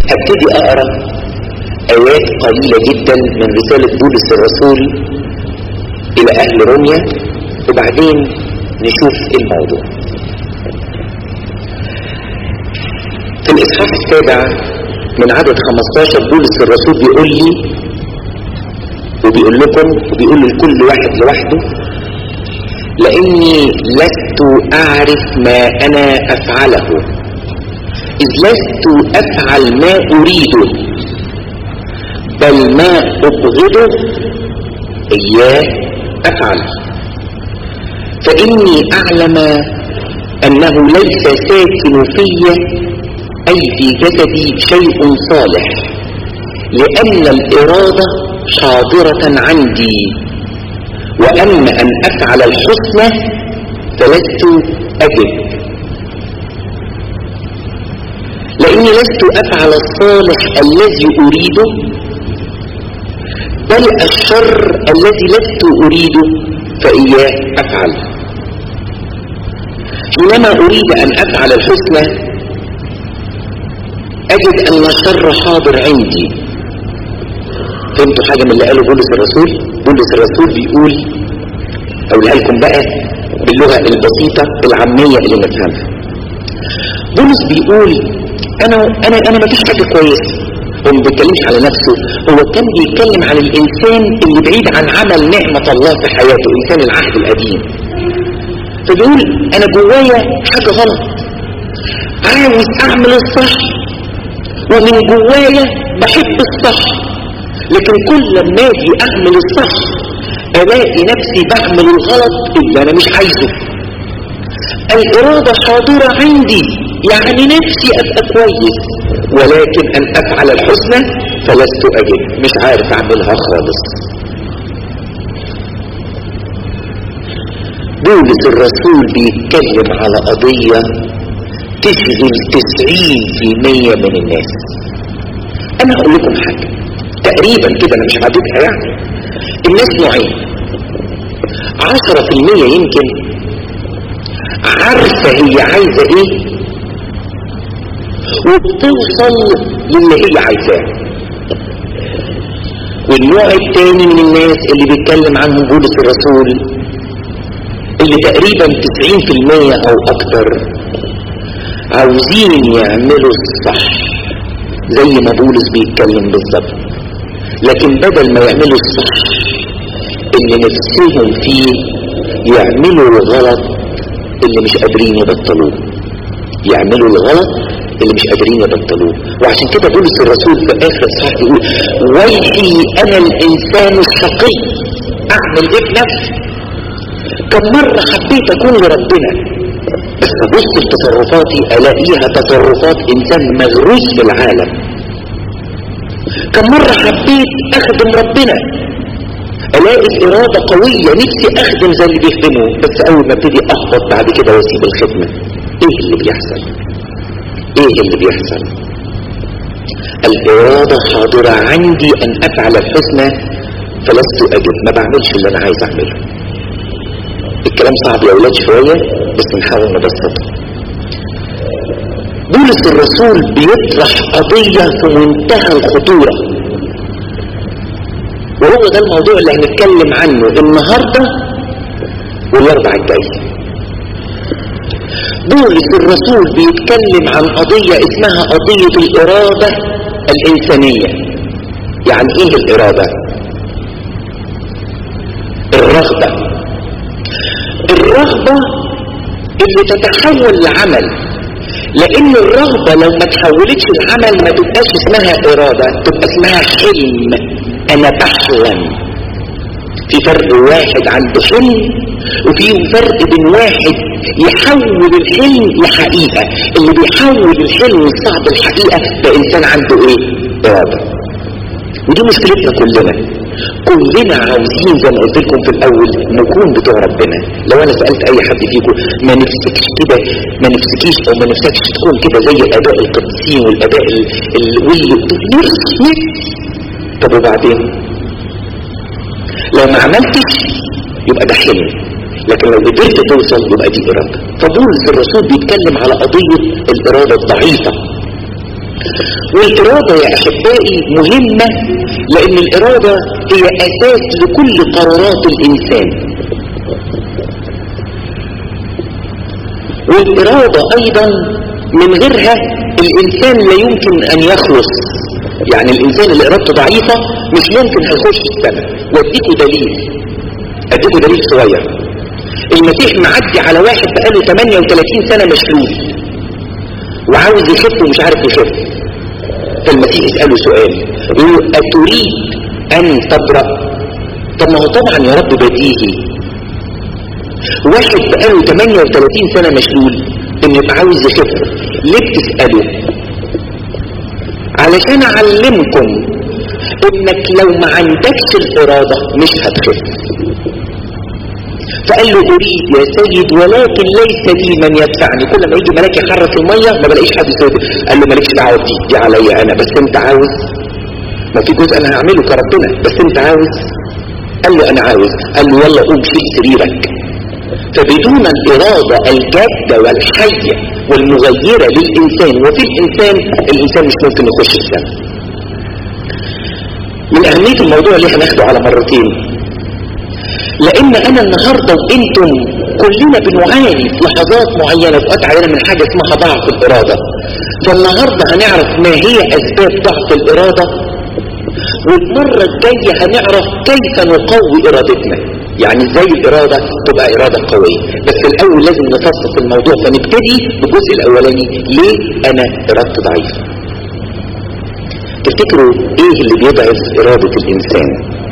هبتدي اقرا ايات قليلة جدا من رسالة بولس الرسول الى اهل روميا وبعدين نشوف ايه الموضوع في الاصحاح السابع من عدد 15 بولس الرسول بيقول لي وبيقول لكم وبيقول لكل واحد لوحده لاني لست اعرف ما انا افعله اذ لست افعل ما اريده بل ما ابغضه اياه افعل فاني اعلم انه ليس ساكن في اي في جسدي شيء صالح لان الاراده حاضره عندي واما ان افعل الحسنى فلست اجد لاني لست افعل الصالح الذي اريده بل الشر الذي لست اريده فاياه افعل حينما اريد ان افعل الحسنى اجد ان الشر حاضر عندي فهمتوا حاجه من اللي قاله بولس الرسول بولس الرسول بيقول اقولها لكم بقى باللغه البسيطه العاميه اللي نفهمها بولس بيقول انا انا انا ما فيش حاجه كويسه هو ما بيتكلمش على نفسه هو كان بيتكلم عن الانسان اللي بعيد عن عمل نعمه الله في حياته انسان العهد القديم فبيقول انا جوايا حاجه غلط عاوز اعمل الصح ومن جوايا بحب الصح لكن كل ما اجي اعمل الصح الاقي نفسي بعمل الغلط اللي انا مش عايزه الاراده حاضره عندي يعني نفسي ابقى كويس ولكن ان افعل الحسنى فلست اجد مش عارف اعملها خالص بولس الرسول بيتكلم على قضية تشغل تسعين في المية من الناس انا هقول لكم حاجة تقريبا كده انا مش عددها يعني الناس نوعين عشرة في المية يمكن عارفة هي عايزة ايه وبتوصل للي هي عايزاه والنوع الثاني من الناس اللي بيتكلم عنهم بولس الرسول اللي تقريبا 90% او اكتر عاوزين يعملوا الصح زي ما بولس بيتكلم بالظبط لكن بدل ما يعملوا الصح اللي نفسهم فيه يعملوا الغلط اللي مش قادرين يبطلوه يعملوا الغلط اللي مش قادرين يبطلوه وعشان كده بولس الرسول في اخر اصحاح يقول ويحي انا الانسان الشقي اعمل ايه بنفسي كم مرة حبيت اكون لربنا بس ابص لتصرفاتي الاقيها تصرفات انسان مغروس في العالم كم مرة حبيت اخدم ربنا الاقي الارادة قوية نفسي اخدم زي اللي بيخدمه بس اول ما ابتدي احبط بعد كده واسيب الخدمة ايه اللي بيحصل ايه اللي بيحصل الارادة حاضرة عندي ان افعل الحسنى فلست اجد ما بعملش اللي انا عايز اعمله الكلام صعب يا اولاد شوية بس نحاول نبسطه بولس الرسول بيطرح قضية في منتهى الخطورة وهو ده الموضوع اللي هنتكلم عنه النهاردة والاربع الجاي بولس الرسول بيتكلم عن قضية اسمها قضية الارادة الانسانية يعني ايه الارادة الرغبة الرغبة اللي تتحول لعمل لان الرغبة لو ما تحولتش لعمل ما تبقاش اسمها ارادة تبقى اسمها حلم انا بحلم في فرق واحد عنده حلم وفي فرق بين واحد يحول الحلم لحقيقة اللي بيحول الحلم الصعب الحقيقة ده انسان عنده ايه ارادة ودي مشكلتنا كلنا كلنا عاوزين زي ما قلت لكم في الاول نكون بتوع ربنا لو انا سالت اي حد فيكم ما نفسكش كده ما نفسكيش او ما نفسكش تكون كده زي الاباء القديسين والاباء ال... ال... واللي نفسي نفسي طب وبعدين لو ما عملتش يبقى ده حلم لكن لو قدرت توصل يبقى دي اراده فبولس الرسول بيتكلم على قضيه الاراده الضعيفه والإرادة يا أحبائي مهمة لأن الإرادة هي أساس لكل قرارات الإنسان والإرادة أيضا من غيرها الإنسان لا يمكن أن يخلص يعني الإنسان اللي إرادته ضعيفة مش ممكن هيخش السماء واديكوا دليل أديكوا دليل صغير المسيح معدي على واحد بقاله 38 سنة مشلول وعاوز يخف ومش عارف يخف فالمسيح يسأله سؤال يقول له أتريد أن تبرأ طب ما هو طبعا يا رب بديهي واحد بقاله 38 سنة مشلول انه يبقى عاوز يخف ليه بتسأله علشان اعلمكم انك لو ما عندكش الارادة مش هتخف فقال له اريد يا سيد ولكن ليس لي من يدفعني كل ما يجي ملاك يحرك المية ما بلاقيش حد يسيد قال له مالكش دعوه دي دي عليا انا بس انت عاوز ما في جزء انا هعمله كربنا بس انت عاوز قال له انا عاوز قال له يلا قوم شيل سريرك فبدون الإرادة الجادة والحية والمغيرة للإنسان وفي الإنسان الإنسان مش ممكن يخش السماء من أهمية الموضوع اللي هناخده على مرتين لأن أنا النهاردة وإنتم كلنا بنعاني في لحظات معينة في علينا من حاجة اسمها ضعف الإرادة فالنهاردة هنعرف ما هي أسباب ضعف الإرادة والمرة الجاية هنعرف كيف نقوي إرادتنا يعني ازاي الإرادة تبقى إرادة قوية بس الأول لازم نفصص الموضوع فنبتدي بالجزء الأولاني ليه أنا إرادتي ضعيفة تفتكروا إيه اللي بيضعف إرادة الإنسان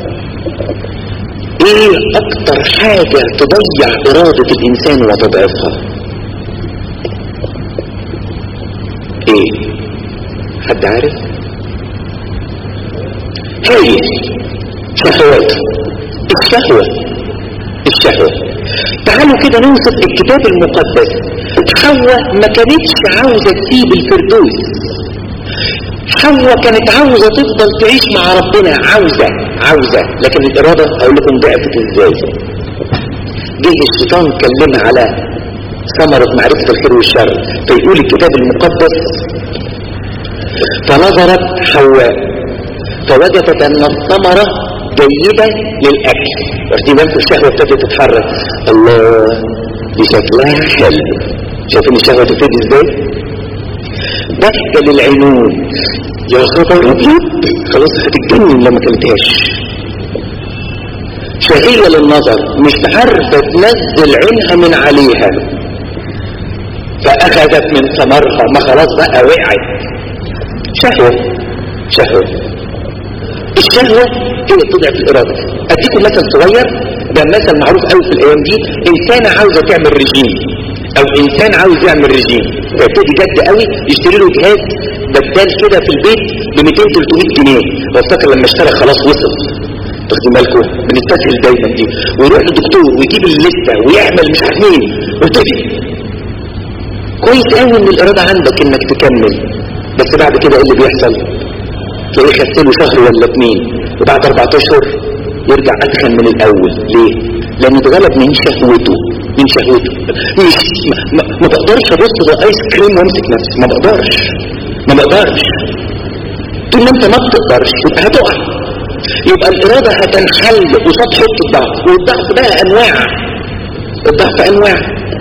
إيه أكتر حاجة تضيع إرادة الإنسان وتضعفها إيه حد عارف هي شهوات الشهوة الشهوة تعالوا كده نوصف الكتاب المقدس حواء ما كانتش عاوزة تسيب الفردوس حواء كانت عاوزة تفضل تعيش مع ربنا عاوزة عاوزة لكن الإرادة أقول لكم ضعفت إزاي جه الشيطان كلمها على ثمرة معرفة الخير والشر فيقول الكتاب المقدس فنظرت حواء فوجدت أن الثمرة جيدة للأكل واخدين بالكم الشهوة ابتدت تتحرك الله دي شكلها حلو شايفين الشهوة تبتدي ازاي ضحكة للعينون يا خبر ابيض خلاص هتتجنن لما كلتهاش شهية للنظر مش عارفة تنزل عينها من عليها فأخذت من ثمرها ما خلاص بقى وقعت شهوة شهوة الشهوة هي تضعف الإرادة أديكم مثل صغير ده مثل معروف قوي في الأيام دي إنسانة عاوزة تعمل رجيم أو إنسان عاوز يعمل رجيم فيبتدي جد قوي يشتري له جهاز بدال كده في البيت ب 200 300 جنيه وافتكر لما اشترى خلاص وصل واخدين بالكم بنستسهل دايما دي ويروح للدكتور ويجيب الليسته ويعمل مش عارف مين ويبتدي كويس قوي ان الاراده عندك انك تكمل بس بعد كده ايه اللي بيحصل تلاقيه خسله شهر ولا اتنين وبعد اربع اشهر يرجع اتخن من الاول ليه لانه اتغلب من شهوته من شهوته مش ما, ما, ما بقدرش ابص الايس كريم وامسك نفسي ما بقدرش ما بقدرش طول ما انت ما بتقدرش يبقى هتقع يبقى الاراده هتنحل قصاد حته الضعف والضعف ده انواع الضعف انواع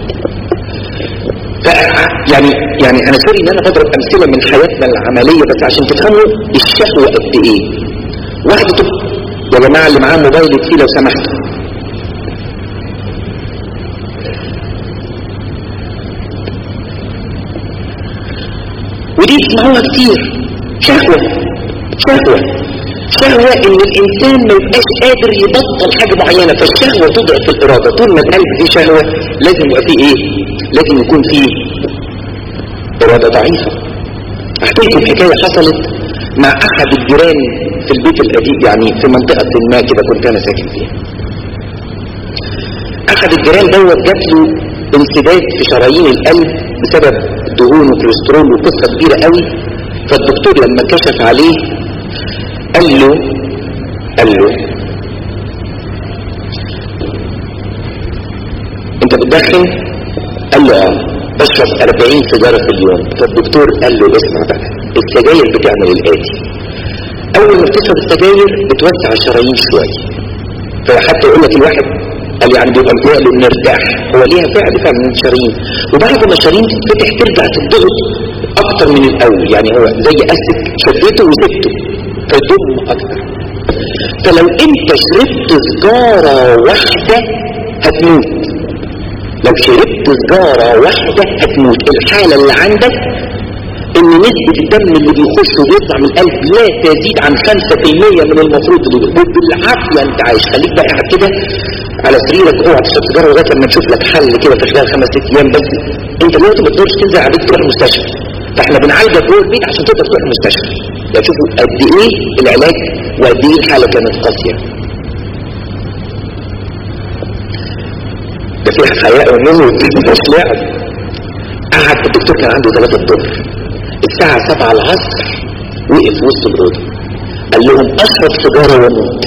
يعني يعني انا سوري ان انا بضرب امثله من حياتنا العمليه بس عشان تفهموا الشهوه قد ايه واحده طب يا جماعه اللي معاه موبايل يطفيه لو سمحتوا ودي اسمعوها كتير شهوه شهوه شهوة ان الانسان ما يبقاش قادر يبطل حاجة معينة فالشهوة تضعف الارادة طول ما القلب فيه شهوة لازم يبقى فيه ايه لازم يكون فيه ارادة ضعيفة احكي لكم حكاية حصلت مع احد الجيران في البيت القديم يعني في منطقة ما كده كنت انا ساكن فيها احد الجيران دوت جات له انسداد في شرايين القلب بسبب دهون وكوليسترول وقصة كبيرة قوي فالدكتور لما كشف عليه قال له قال له انت بتدخن قال له اه بشرب 40 سيجاره في اليوم فالدكتور قال له اسمع بقى السجاير بتعمل الآتي أول ما بتشرب السجاير بتوسع الشرايين شوية فحتى يقول لك الواحد قال يعني بيبقى متهيأ له نرتاح هو ليها فعل فعلا من الشرايين وبعد ما الشرايين تتفتح ترجع تتضغط أكتر من الأول يعني هو زي أسك شديته وسبته فيضم أكتر فلو أنت شربت سجارة واحدة هتموت لو شربت سجارة واحدة هتموت الحالة اللي عندك ان نسبة الدم اللي بيخش وبيطلع من القلب لا تزيد عن 5% من المفروض اللي بالعافية انت عايش خليك بقى قاعد كده على سريرك اوعى تشرب سيجاره لغايه لما نشوف لك حل كده في خلال خمس ست ايام بس انت دلوقتي ما تقدرش تنزل على بيت تروح المستشفى فاحنا بنعالجك جوه البيت عشان تقدر تروح المستشفى يعني شوفوا قد ايه العلاج وقد ايه الحاله كانت قاسيه ده فيها حياء وموت مش لعب قعد الدكتور كان عنده ثلاثة الظهر الساعة سبعة العصر وقف وسط الأوضة قال لهم أشرب سيجارة وموت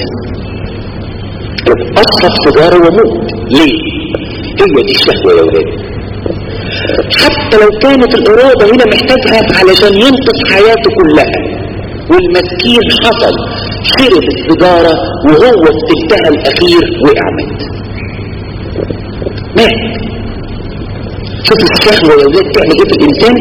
أشرب سيجارة وموت ليه؟ هي دي الشهوة يا ولاد حتى لو كانت الإرادة هنا محتاجها علشان ينقذ حياته كلها والمسكين حصل شرب السيجارة وهو في تلتها الأخير وقع مات مات شوف الشهوة يا ولاد تعمل ايه في الإنسان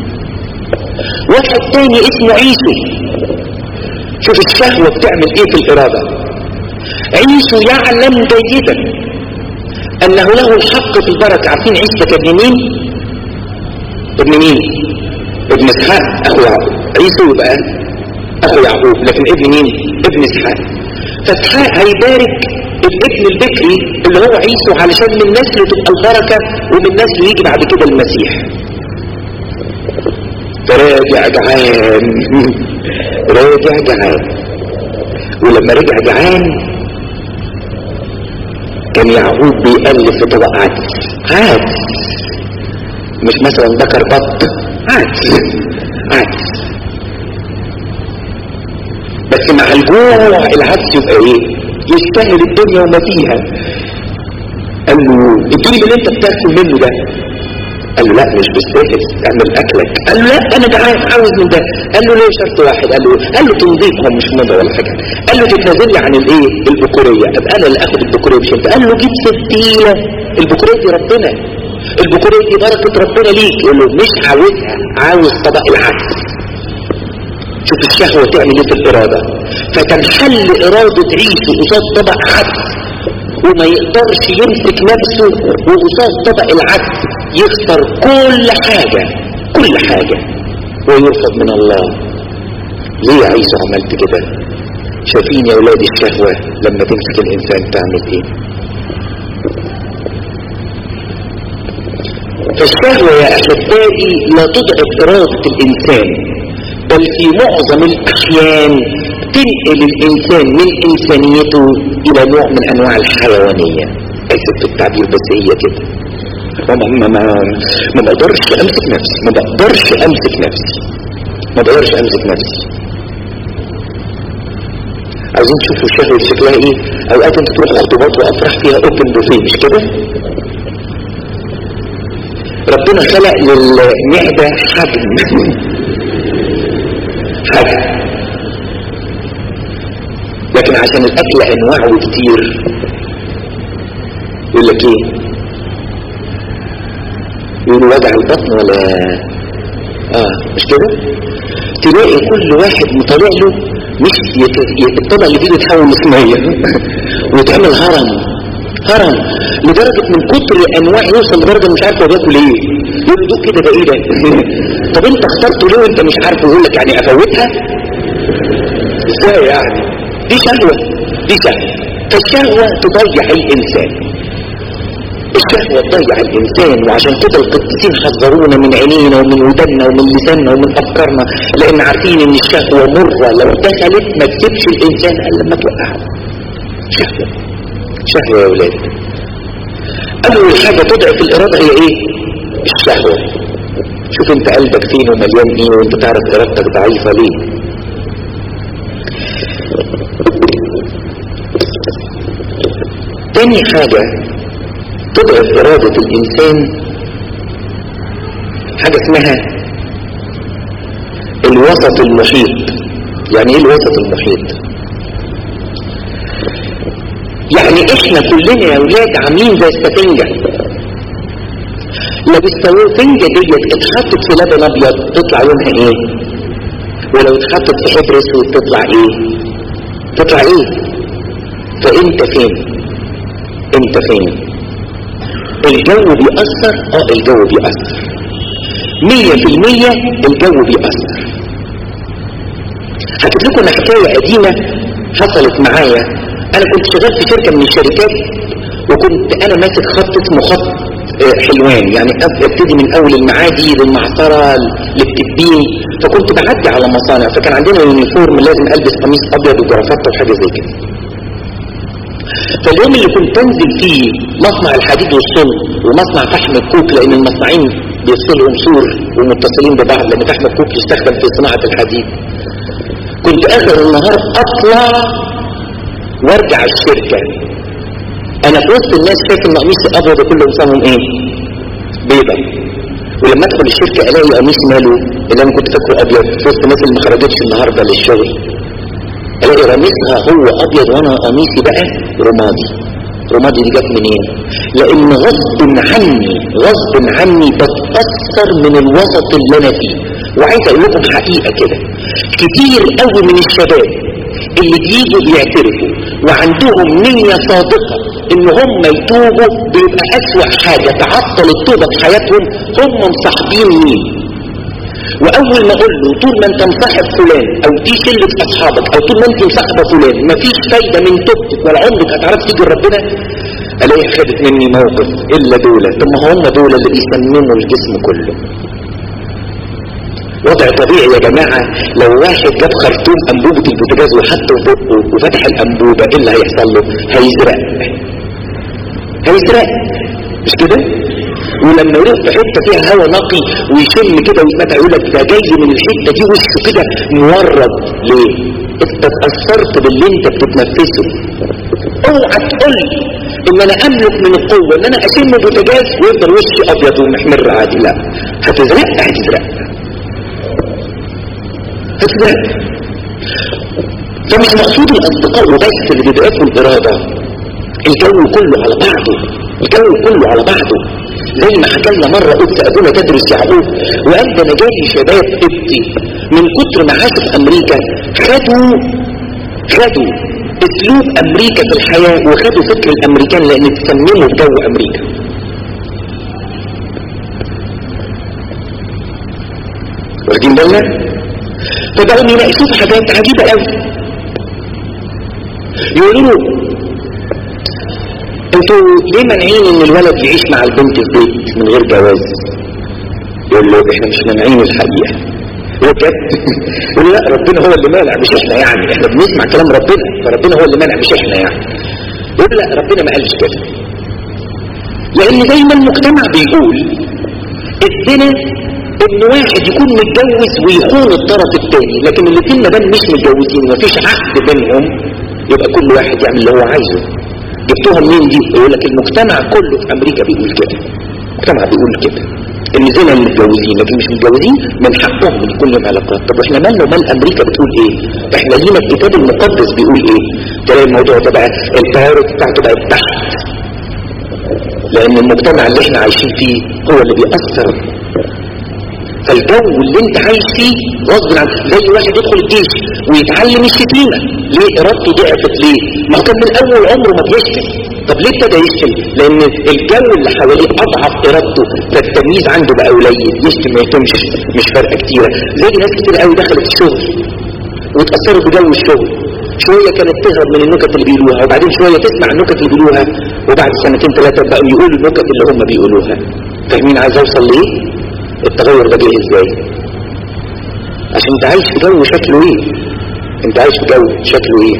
واحد تاني اسمه عيسو شوف الشهوة بتعمل ايه في الإرادة عيسو يعلم جيدا أنه له الحق في البركة عارفين عيسى ابن مين؟ ابن مين؟ ابن اسحاق أخو يعقوب عيسو يبقى أخو يعقوب لكن ابن مين؟ ابن اسحاق فاسحاق هيبارك الابن البكري اللي هو عيسو علشان من نسله تبقى البركة ومن نسله يجي بعد كده المسيح فراجع جعان راجع جعان ولما رجع جعان كان يعقوب بيألف في طبق عدس عدس مش مثلا ذكر بط عدس عدس بس مع الجوع العدس يبقى ايه يستاهل الدنيا وما فيها قال له اديني من اللي انت بتاكل منه ده قال له لا مش بالسهل اعمل اكلك قال له لا انا جعان عاوز من ده قال له ليه شرط واحد قال له قال له تنظيفهم مش موضه ولا حاجه قال له تتنازل لي عن الايه البكوريه ابقى انا اللي اخد البكوريه مش انت قال له جيب ستينه البكوريه دي ربنا البكوريه دي بركه ربنا ليك يقول له مش عاوزها عاوز طبق العدس شوف الشهوه تعمل ايه في الاراده فتنحل اراده عيسو قصاد طبق عدس وما يقدرش يمسك نفسه وقصاد طبق العدس يخسر كل حاجة كل حاجة ويرفض من الله ليه يا عيسى عملت كده شايفين يا ولاد الشهوة لما تمسك الإنسان تعمل ايه فالشهوة يا أحبائي لا تضعف إرادة الإنسان بل في معظم الأحيان تنقل الإنسان من إنسانيته إلى نوع من أنواع الحيوانية أيسد في التعبير بس هي كده ما ما ما ما بقدرش امسك نفسي ما بقدرش امسك نفسي ما بقدرش امسك نفسي عايزين تشوفوا الشهوة شكلها ايه اوقات انت تروح خطوبات وافراح فيها اوبن بوفيه مش كده ربنا خلق للمعدة حجم حجم لكن عشان الاكل انواعه كتير يقول لك ايه يقولوا وجع البطن ولا اه مش كده تلاقي كل واحد مطلع له مش الطبق اللي فيه يتحول لصينيه ويتعمل هرم هرم لدرجة من كتر انواع يوصل لدرجة مش عارف هو بياكل ايه يقول له كده ده ايه ده طب انت اخترته ليه وانت مش عارف يقول لك يعني افوتها ازاي يعني دي شهوة دي شهوة فالشهوة تضيع الانسان الشهوة تضيع الإنسان وعشان كده القديسين حذرونا من عينينا ومن ودنا ومن لساننا ومن أفكارنا لأن عارفين إن الشهوة مرة لو دخلت ما تسيبش الإنسان إلا لما توقعه شهوة شهوة يا ولاد أول حاجة تضعف الإرادة هي إيه؟ الشهوة شوف أنت قلبك فين ومليان إيه وأنت تعرف إرادتك ضعيفة ليه تاني حاجة تضعف إرادة الإنسان حاجة اسمها الوسط المحيط يعني ايه الوسط المحيط يعني احنا كلنا يا ولاد عاملين زي السفنجة لو السفنجة ديت اتحطت في لبن ابيض تطلع لونها ايه ولو اتحطت في حبر اسود تطلع ايه تطلع ايه فانت فين انت فين الجو بيأثر اه الجو بيأثر مية في المية الجو بيأثر هكتب لكم حكاية قديمة حصلت معايا انا كنت شغال في شركة من الشركات وكنت انا ماسك خط اسمه خط حلوان يعني ابتدي من اول المعادي للمعصرة للتبين فكنت بعدي على مصانع فكان عندنا يونيفورم لازم البس قميص ابيض وجرافات وحاجة زي كده فاليوم اللي كنت انزل فيه مصنع الحديد والصلب ومصنع فحم الكوك لان المصنعين بيفصلهم سور ومتصلين ببعض لان فحم الكوك يستخدم في صناعة الحديد كنت اخر النهار اطلع وارجع الشركة انا في وسط الناس فاكر ان قميص الابيض كله نظامهم ايه بيضة ولما ادخل الشركة الاقي قميص ماله اللي انا كنت فاكره ابيض في وسط الناس اللي ما خرجتش النهارده للشغل الاقي قميصها هو ابيض وانا قميصي بقى رمادي رمادي دي جت منين لان غصب عني غصب عني بتأثر من الوسط اللي انا فيه وعايز اقول لكم حقيقة كده كتير قوي من الشباب اللي بييجوا بيعترفوا وعندهم نية صادقة ان هم يتوبوا بيبقى اسوأ حاجة تعطل التوبة في حياتهم هم مصاحبين مين واول ما اقول له طول ما انت مصاحب فلان او دي شلة اصحابك او طول ما انت مصاحبة فلان مفيش فايدة من توبتك ولا عمرك هتعرف تيجي ربنا الاقي خدت مني موقف الا دول طب ما هم دول اللي بيسمموا الجسم كله وضع طبيعي يا جماعة لو واحد جاب خرطوم انبوبة البوتاجاز وحطه في بقه وفتح الانبوبة ايه اللي هيحصل له هيزرق هيزرق مش كده ولما يروح في حته فيها هواء نقي ويشم كده ويتمتع يقول لك ده جاي من الحته دي وشه كده مورد ليه؟ انت اتاثرت باللي انت بتتنفسه اوعى تقول لي ان انا املك من القوه ان انا اشم بوتاجاز ويفضل وشي ابيض ومحمر عادي لا هتزرق هتزرق هتزرق فمش مقصود الاصدقاء وبس اللي بيضعفوا الاراده الجو كله على بعضه الجو كله على بعضه زي ما حكى لنا مرة قلت أبونا تدرس يعقوب وقال ده أنا جالي شباب ابتي من كتر ما عاشوا في أمريكا خدوا خدوا أسلوب أمريكا في الحياة وخدوا فكر الأمريكان لأن تسمموا جو أمريكا واخدين بالنا؟ فبقوا يناقشوا في حاجات عجيبة قوي يقولوا له انتوا ليه مانعين ان الولد يعيش مع البنت في بيت من غير جواز يقول له احنا مش مانعين الحقيقة بجد يقول لا ربنا هو اللي مانع مش احنا يعني احنا بنسمع كلام ربنا فربنا هو اللي مانع مش احنا يعني يقول لا ربنا ما قالش كده لان دايما المجتمع بيقول الزنا ان واحد يكون متجوز ويخون الطرف الثاني لكن الاثنين ما دام مش متجوزين ومفيش عقد بينهم يبقى كل واحد يعمل اللي هو عايزه جبتوها منين دي يقول لك المجتمع كله في امريكا بيقول كده المجتمع بيقول كده ان زينا متجوزين لكن مش متجوزين من حقهم ان يكون لهم علاقات طب واحنا مالنا ومال امريكا بتقول ايه احنا لينا الكتاب المقدس بيقول ايه تلاقي الموضوع ده بقى الباورت بتاعته بقت تحت لان المجتمع اللي احنا عايشين فيه هو اللي بيأثر فالجو اللي انت عايش فيه غصب عن زي واحد يدخل الجيش ويتعلم الشتيمة ليه ارادته ضعفت ليه ما هو كان من اول عمره ما بيشتم طب ليه ابتدى يشتم لان الجو اللي حواليه اضعف ارادته فالتمييز عنده بقى قليل يشتم ما يشتمش مش فارقه كتيره زي ناس كتير قوي دخلت الشغل واتاثروا بجو الشغل شوية كانت تهرب من النكت اللي بيقولوها وبعدين شوية تسمع النكت اللي بيقولوها وبعد سنتين ثلاثة بقوا يقولوا النكت اللي هم بيقولوها فاهمين عايز اوصل ليه التغير ده جه ازاي عشان انت عايش في جو شكله ايه انت عايش في جو شكله ايه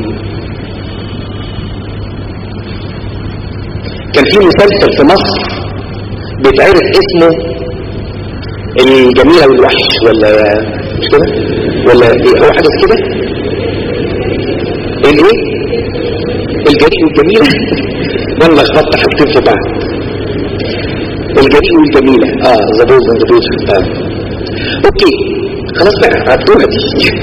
كان في مسلسل في مصر بيتعرف اسمه الجميلة والوحش ولا مش كده ولا إيه هو حدث كده الايه الجريء والجميلة وانا لخبطت حاجتين في بعض الجريء والجميلة اه زبوز زبوز اه اوكي خلاص بقى عدوها دي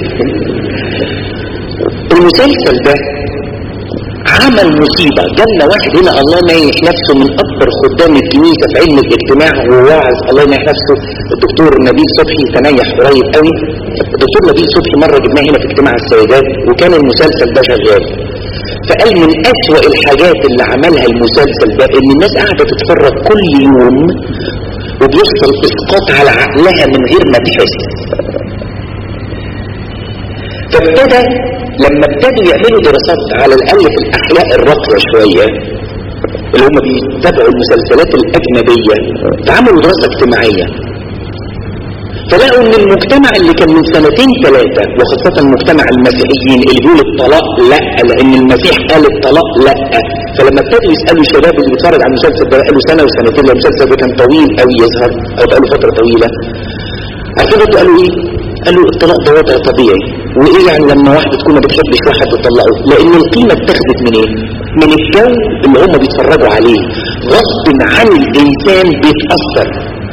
المسلسل ده عمل مصيبة جالنا واحد هنا الله نايح نفسه من أكبر خدام الكنيسة في علم الاجتماع وواعظ الله ينايح نفسه الدكتور نبيل صبحي تنيح قريب قوي الدكتور نبيل صبحي مرة جبناه هنا في اجتماع السيدات وكان المسلسل ده شغال فقال من أسوأ الحاجات اللي عملها المسلسل ده إن الناس قاعدة تتفرج كل يوم وبيحصل إسقاط على عقلها من غير ما تحس فابتدى لما ابتدوا يعملوا دراسات على الأقل في الأحياء الراقية شوية اللي هم بيتابعوا المسلسلات الأجنبية فعملوا دراسة اجتماعية فلقوا ان المجتمع اللي كان من سنتين ثلاثة وخاصة مجتمع المسيحيين اللي بيقول الطلاق لا لان المسيح قال الطلاق لا فلما ابتدوا يسألوا الشباب اللي بيتفرج على المسلسل ده بقاله سنة وسنتين لو المسلسل ده كان طويل قوي يظهر او بقاله فترة طويلة عارفين انتوا قالوا ايه قالوا الطلاق ده وضع طبيعي وايه يعني لما واحدة تكون ما بتحبش واحد تطلقه لان القيمة اتخذت من ايه من الجو اللي هم بيتفرجوا عليه غصب عن الانسان بيتأثر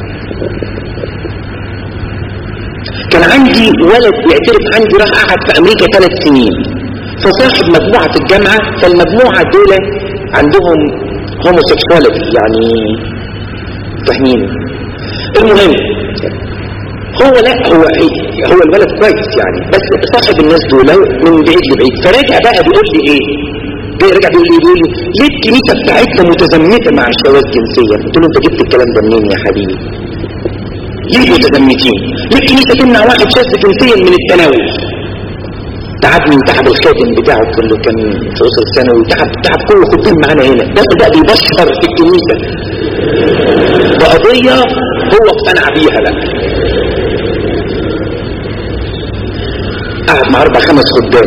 كان عندي ولد بيعترف عندي راح قعد في امريكا ثلاث سنين فصاحب مجموعة في الجامعة فالمجموعة دول عندهم هوموسيكشواليتي يعني فاهمين المهم هو لا هو هو الولد كويس يعني بس صاحب الناس دول من بعيد لبعيد فرجع بقى بيقول لي ايه رجع بيقول لي بيقول لي ليه الكنيسه بتاعتنا متزمته مع الشواذ جنسيا قلت له انت جبت الكلام ده منين يا حبيبي ليه متزمتين ليه الكنيسه تمنع واحد شاذ جنسيا من التناول تعب من تعب الخاتم بتاعه كله كان في وسط الثانوي تعب تعب كل خدام معانا هنا ده بقى بيبشر في الكنيسه بقضيه هو اقتنع بيها بقى قعد مع اربع خمس خدام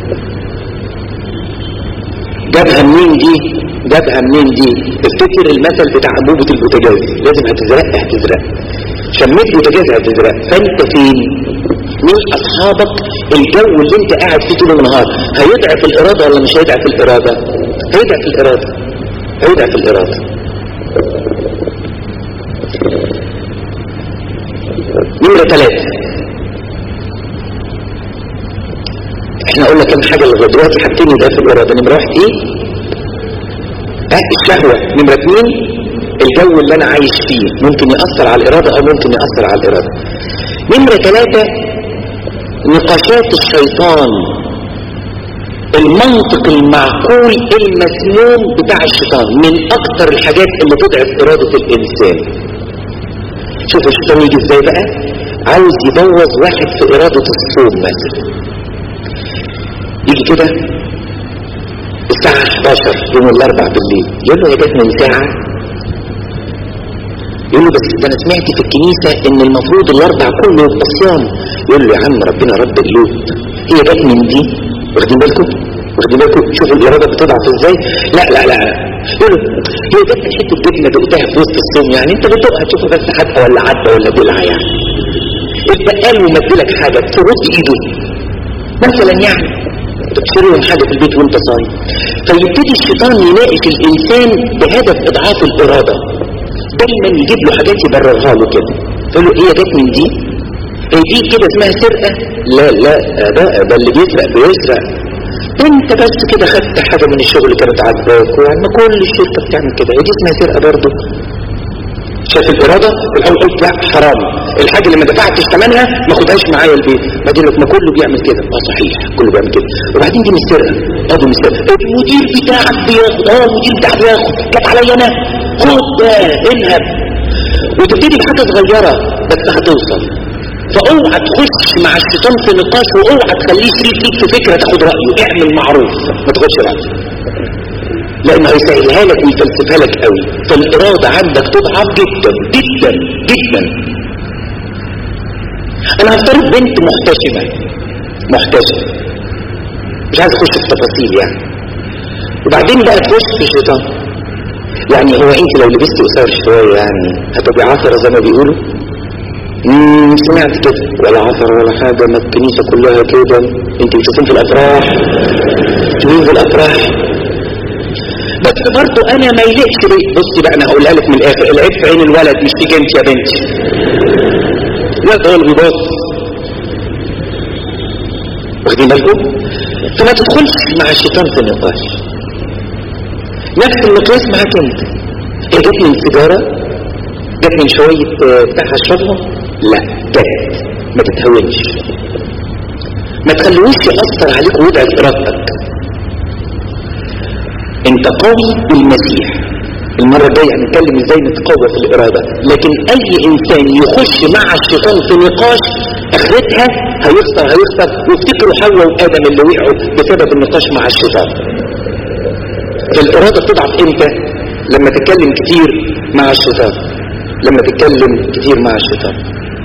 جابها منين دي جابها منين دي افتكر المثل بتاع انبوبة البوتاجاز لازم هتزرق هتزرق شميت بوتاجاز هتزرق فانت فين مين اصحابك الجو اللي انت قاعد فيه طول النهار هيضعف الاراده ولا مش هيضعف الاراده هيضعف الاراده هيضعف الاراده نمرة ثلاثة احنا قلنا كم حاجة لغاية دلوقتي حاجتين ده في الإرادة نمرة واحد ايه؟ اه الشهوة نمرة اثنين الجو اللي انا عايش فيه ممكن يأثر على الإرادة او ممكن يأثر على الإرادة نمرة ثلاثة نقاشات الشيطان المنطق المعقول المسموم بتاع الشيطان من اكتر الحاجات اللي تضعف إرادة الإنسان شوف الشيطان يجي ازاي بقى عاوز يبوظ واحد في إرادة الصوم مثلا يجي كده الساعة 11 يوم الاربع بالليل يقول له يا جت من ساعة يقول له بس ده انا سمعت في الكنيسة ان المفروض الاربع كله يبقى صيام يقول له يا عم ربنا رب قلوب هي جت من دي واخدين بالكم واخدين بالكم شوفوا الإرادة بتضعف ازاي لا لا لا يقول له هي جت من حتة جبنة دقتها في وسط الصوم يعني انت بتدوقها تشوفها بس حتى ولا عدة ولا دلعة يعني البقال ومدلك حاجة ترد ايده مثلا يعني تكسر لهم حاجة في البيت وانت صايم فيبتدي الشيطان يناقش الانسان بهدف اضعاف الارادة دايما يجيب له حاجات يبررها له كده فيقول له هي جت من دي هي دي كده اسمها سرقة لا لا ده ده اللي بيسرق بيسرق انت بس كده خدت حاجة من الشغل كانت عاجباك وما كل الشركة بتعمل كده هي دي اسمها سرقة برضه شايف الإرادة في الأول قلت لا حرام الحاجة اللي ما دفعتش ثمنها ما خدهاش معايا البيت بعدين لك ما كله بيعمل كده اه صحيح كله بيعمل كده وبعدين دي مش سرقة اه دي مش سرقة المدير بتاعك بياخد اه المدير بتاعك بياخد جت عليا انا خد ده انهب وتبتدي بحاجة صغيرة بس هتوصل فاوعى تخش مع الشيطان في نقاش واوعى تخليه يشيل فيك في فكرة تاخد رأيه اعمل معروف ما تاخدش رأيه لانه هيسهلها لك ويفلسفها لك قوي فالإرادة عندك تضعف جدا جدا جدا انا هفترض بنت محتشمة محتشمة مش عايز اخش في تفاصيل يعني وبعدين بقى تخش في الشيطان يعني هو انت لو لبست قصير شوية يعني هتبقي عثرة زي ما بيقولوا مم سمعت كده ولا عثر ولا حاجة ما الكنيسة كلها كده انت بتشوفين في الافراح بتشوفين في الافراح بس برضه انا ما يليقش بيه بصي بقى انا هقولها لك من الاخر العيب في عين الولد مش فيك انت يا بنتي الولد هو اللي بيبص واخدين بالكم فما تدخلش مع الشيطان في نقاش نفس المقياس معاك انت ايه جت من سيجاره جت من شويه آه، بتاع اشربهم لا جت ما تتهونش ما تخلوش يأثر عليك ويضعف ارادتك انت قوي بالمسيح المرة الجاية هنتكلم ازاي نتقوى في الارادة لكن اي انسان يخش مع الشيطان في نقاش اخرتها هيخسر هيخسر وافتكروا حواء وادم اللي وقعوا بسبب النقاش مع الشيطان الارادة بتضعف امتى لما تتكلم كتير مع الشيطان لما تتكلم كتير مع الشيطان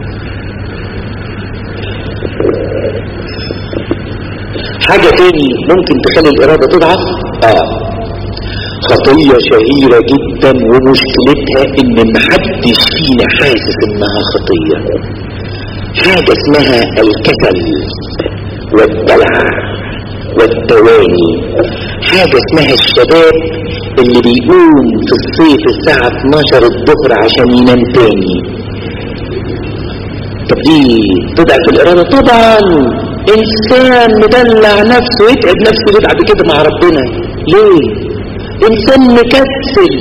حاجة تاني ممكن تخلي الارادة تضعف اه خطية شهيرة جدا ومشكلتها ان محدش فينا حاسس انها خطية حاجة اسمها الكسل والدلع والتواني حاجة اسمها الشباب اللي بيقوم في الصيف الساعة 12 الظهر عشان ينام تاني طب دي تضعف الإرادة طبعا إنسان مدلع نفسه يتعب نفسه يتعب كده مع ربنا ليه انسان مكسل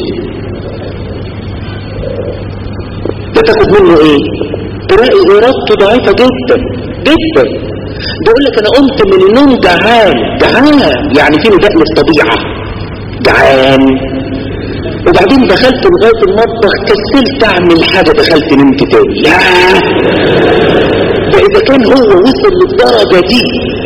ده تاخد منه ايه تلاقي ارادته ضعيفة جدا جدا بيقول لك انا قمت من النوم جعان جعان يعني في نداء للطبيعة جعان وبعدين دخلت لغاية المطبخ كسلت اعمل حاجة دخلت نمت تاني يا ده اذا كان هو وصل للدرجة دي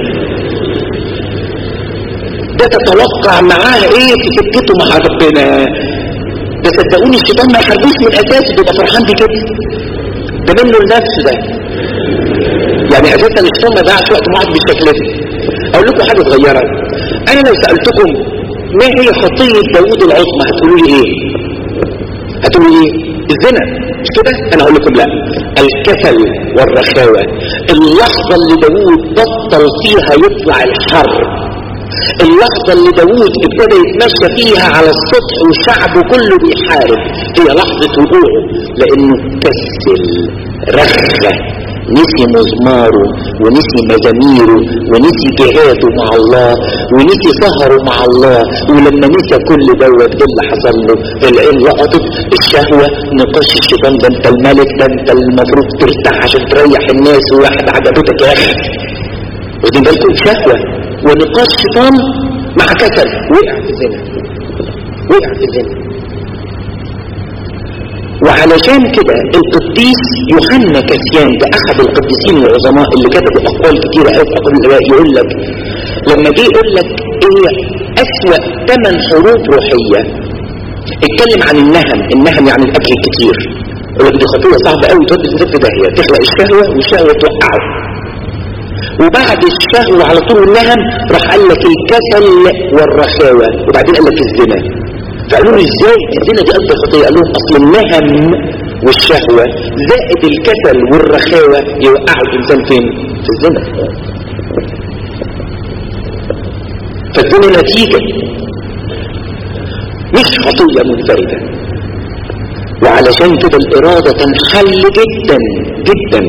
ده تتوقع معاه ايه في سكته مع ربنا ده صدقوني الشيطان ما يحاربوش من اساسه بيبقى فرحان بكده ده منه لنفسه ده يعني اساسا الشيطان ما ضاعش وقت معاك بالشكل ده اقول لكم حاجه صغيره انا لو سالتكم ما هي خطيه داوود العظمى هتقولوا لي ايه هتقولوا لي ايه الزنا مش كده انا اقول لكم لا الكسل والرخاوه اللحظه اللي داوود بطل فيها يطلع الحر اللحظة اللي داوود ابتدى يتمشى فيها على السطح وشعبه كله بيحارب هي لحظة وقوعه لانه كسل رخة نسي مزماره ونسي مزاميره ونسي جهاده مع الله ونسي سهره مع الله ولما نسى كل دوت ايه اللي حصل له العين لقطت الشهوة نقاش الشيطان ده انت الملك ده انت المفروض ترتاح عشان تريح الناس وواحد عجبتك يا اخي واخدين بالكم شهوة ونقاش شيطان مع كسل وقع في الزنا وقع في الزنا وعلشان كده القديس يوحنا كسيان ده احد القديسين العظماء اللي كتبوا اقوال كتيره قوي في اقوال الاباء يقول لك لما جه يقول لك ايه اسوأ ثمان حروب روحيه اتكلم عن النهم النهم يعني الاكل الكتير يقول لك دي خطيه صعبه قوي تودي الانسان في داهيه تخلق الشهوه والشهوه توقعه وبعد الشهوة على طول النهم راح قال لك الكسل والرخاوة وبعدين قال لك الزنا فقالوا له ازاي الزنا دي قد خطية قال لهم اصل النهم والشهوة زائد الكسل والرخاوة يوقعوا الانسان فين في الزنا فالزنا نتيجة مش خطية منفردة وعلشان كده الإرادة تنحل جدا جدا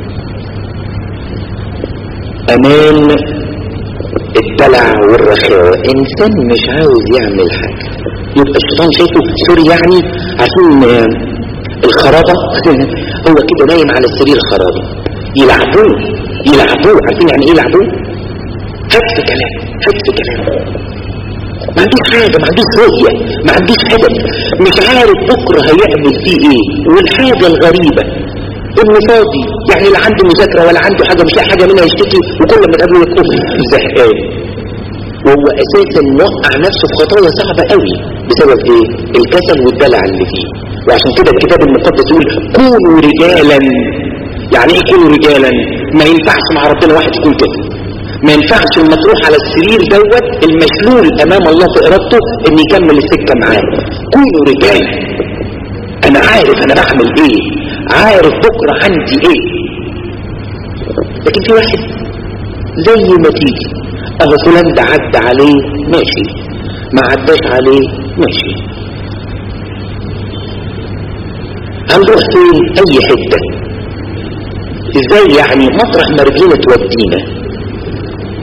أمام الدلع والرخاوة إنسان مش عاوز يعمل حاجة يبقى الشيطان شايفه سوري يعني عشان الخرابة هو كده نايم على السرير خرابة يلعبوه يلعبوه عارفين يعني ايه يلعبوه هدف كلام هدف كلام ما عندوش حاجة ما عندوش رؤية ما عندوش هدف مش عارف بكرة هيعمل فيه ايه والحاجة الغريبة انه فاضي يعني لا عنده مذاكرة ولا عنده حاجة مش لاقي حاجة منها يشتكي وكل ما تقابله يكون زهقان وهو اساسا موقع نفسه في خطايا صعبة قوي بسبب ايه الكسل والدلع اللي فيه وعشان كده الكتاب المقدس يقول كونوا رجالا يعني ايه كونوا رجالا ما ينفعش مع ربنا واحد يكون كده ما ينفعش لما تروح على السرير دوت المشلول امام الله في ارادته ان يكمل السكه معاه كونوا رجال انا عارف انا بعمل ايه عارف بكره عندي ايه لكن في واحد زي ما تيجي اهو فلان ده عدى عليه ماشي ما عداش عليه ماشي هنروح فين اي حته ازاي يعني مطرح ما رجلنا تودينا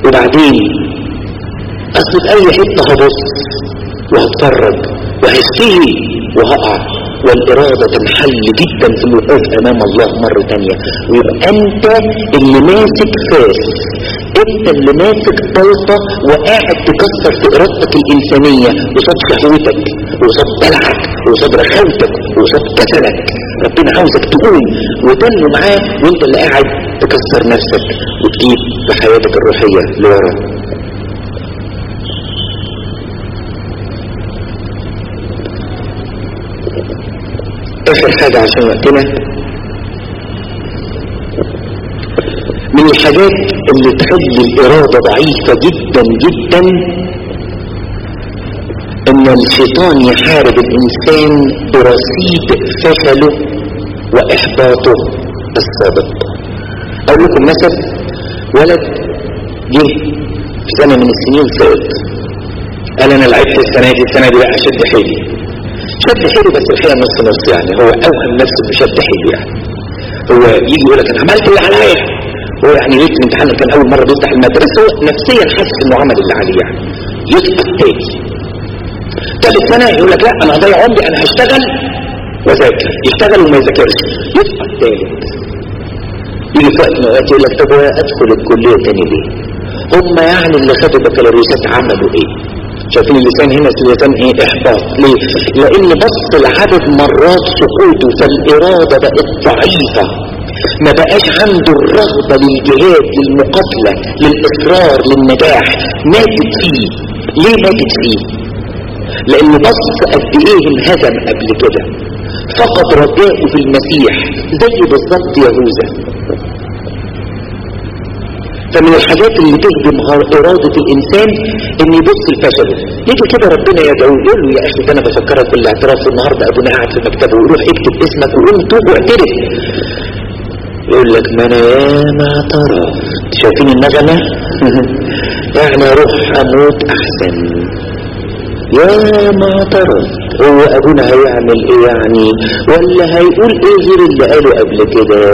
وبعدين اصل في اي حتة هبص وهتفرج وهشتهي وهقع والإرادة تنحل جدا في الوقوف أمام الله مرة تانية ويبقى أنت اللي ماسك فاس أنت اللي ماسك طلطة وقاعد تكسر في إرادتك الإنسانية وصد شهوتك وصد دلعك وصد رخاوتك وصد كسلك ربنا عاوزك تقوم وتنمو معاه وانت اللي قاعد تكسر نفسك وتجيب بحياتك الروحية لورا اخر حاجة عشان وقتنا من الحاجات اللي تخلي الارادة ضعيفة جدا جدا ان الشيطان يحارب الانسان برصيد فشله واحباطه السابق اقول لكم مثل ولد جه في سنة من السنين فات قال انا لعبت السنة دي السنة دي بقى اشد حيلي شد حيله بس الحقيقة نص نص يعني هو اوهم نفسه بشد حيله يعني هو يجي يقول لك انا عملت اللي عليا هو يعني ليله الامتحان كان اول مره بيفتح المدرسه هو نفسيا حاسس انه عمل اللي عليه يعني يسقط تاني ثالث سنه يقول لك لا انا هضيع عمري انا هشتغل واذاكر يشتغل وما يذاكرش يسقط ثالث يجي في وقت من الاوقات يقول لك طب ادخل الكليه تاني ليه؟ هم يعني اللي خدوا بكالوريوسات عملوا ايه؟ شايفين اللسان هنا اللسان ايه احباط ليه لان بص العدد مرات سقوطه فالارادة بقت ضعيفة ما بقاش عنده الرغبة للجهاد للمقاتلة للاصرار للنجاح ماتت فيه ليه ماتت فيه لان بص قد ايه انهزم قبل كده فقد رجاءه في المسيح زي بالظبط يهوذا فمن الحاجات اللي تهدم إرادة الإنسان إن يبص لفشله يجي كده ربنا يدعوه يقول له يا أخي ده أنا بفكرك بالاعتراف النهاردة أبونا قاعد في مكتبه ويروح يكتب اسمك ويقول توب واعترف يقول لك ما أنا ياما اعترفت شايفين النغمة يعني أروح أموت أحسن يا ما اعترفت هو أبونا هيعمل إيه يعني ولا هيقول إيه غير اللي قاله قبل كده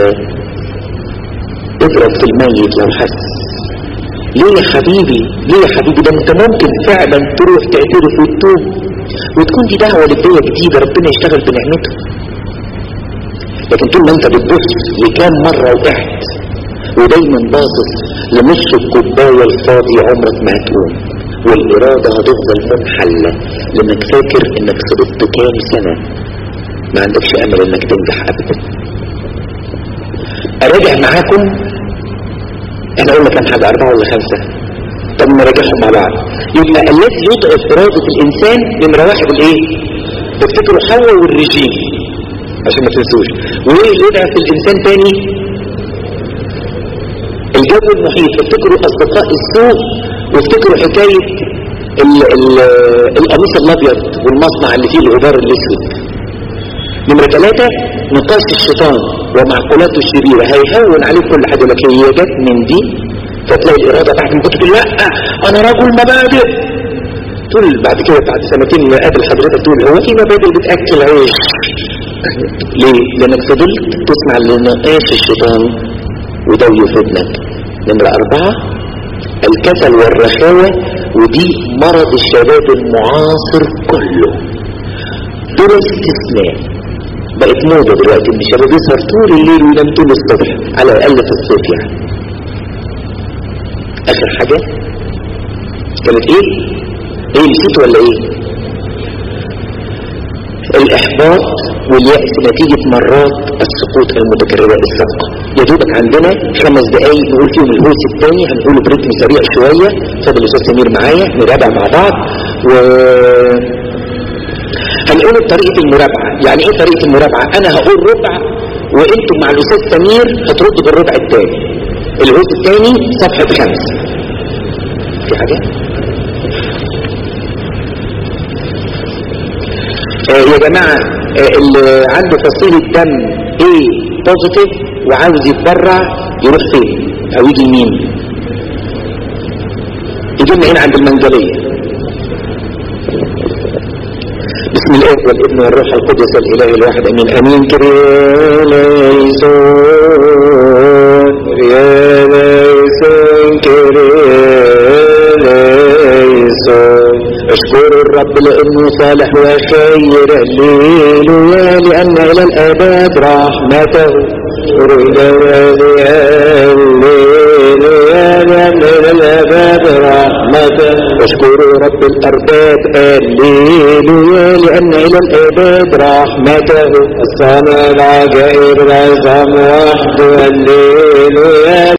اضرب في الميت لو حس ليه يا حبيبي ليه يا حبيبي ده انت ممكن فعلا تروح تعترف وتتوب وتكون دي دعوة لبداية جديدة ربنا يشتغل بنعمته لكن طول ما انت بتبص لكام مرة وقعت ودايما باصص لنص الكوباية الفاضي عمرك ما هتقوم والإرادة هتفضل منحلة لانك فاكر انك صدقت كام سنة ما عندكش امل انك تنجح ابدا اراجع معاكم انا اقول لك كام حاجه اربعه ولا خمسه طب نراجعهم مع بعض يبقى الذي يضعف اراده الانسان نمره واحد الايه تفتكروا حواء والرجيم عشان ما تنسوش وايه اللي يضعف الانسان تاني الجو المحيط افتكروا اصدقاء السوء وافتكروا حكايه القميص الابيض والمصنع اللي فيه الغبار الاسود نمرة ثلاثة نقاش الشيطان ومعقولاته الشريرة هيهون عليك كل حاجة لك هي جت من دي فتلاقي الإرادة بعد ما تقول لا أنا رجل مبادئ تقول بعد كده بعد سنتين ما قابل حضرتك تقول هو في مبادئ بتأكل عيش ليه؟ لأنك فضلت تسمع لنقاش الشيطان وده يفيدنك نمرة أربعة الكسل والرخاوة ودي مرض الشباب المعاصر كله دول استثناء بقت موضة دلوقتي ان الشباب يسهر طول الليل وينام طول الصبح على الاقل في الصيف يعني اخر حاجة كانت ايه ايه نسيت ولا ايه الاحباط واليأس نتيجة مرات السقوط المتكررة السابقة يا دوبك عندنا خمس دقايق نقول فيهم الهوس الثاني هنقوله برتم سريع شوية فضل الاستاذ سمير معايا نراجع مع بعض و هنقول طريقة المرابعة يعني ايه طريقة المرابعة انا هقول ربع وانتم مع الاستاذ سمير هتردوا بالربع الثاني الهوس الثاني صفحة خمسة في حاجة آه يا جماعة آه اللي عنده فصيل الدم ايه بوزيتيف وعاوز يتبرع يروح فين او يجي يمين يجي لنا هنا عند المنزلية بسم الاب والابن والروح القدس الاله الواحد امين امين كرياليسون كرياليسون كرياليسون الرب لانه صالح وخير هللويا لان الى الابد رحمته لأن إلى الأبد رحمته واشكروا رب الأرباب هللويا لأن إلى الأبد رحمته الصانع العجائب العظام وحده هللويا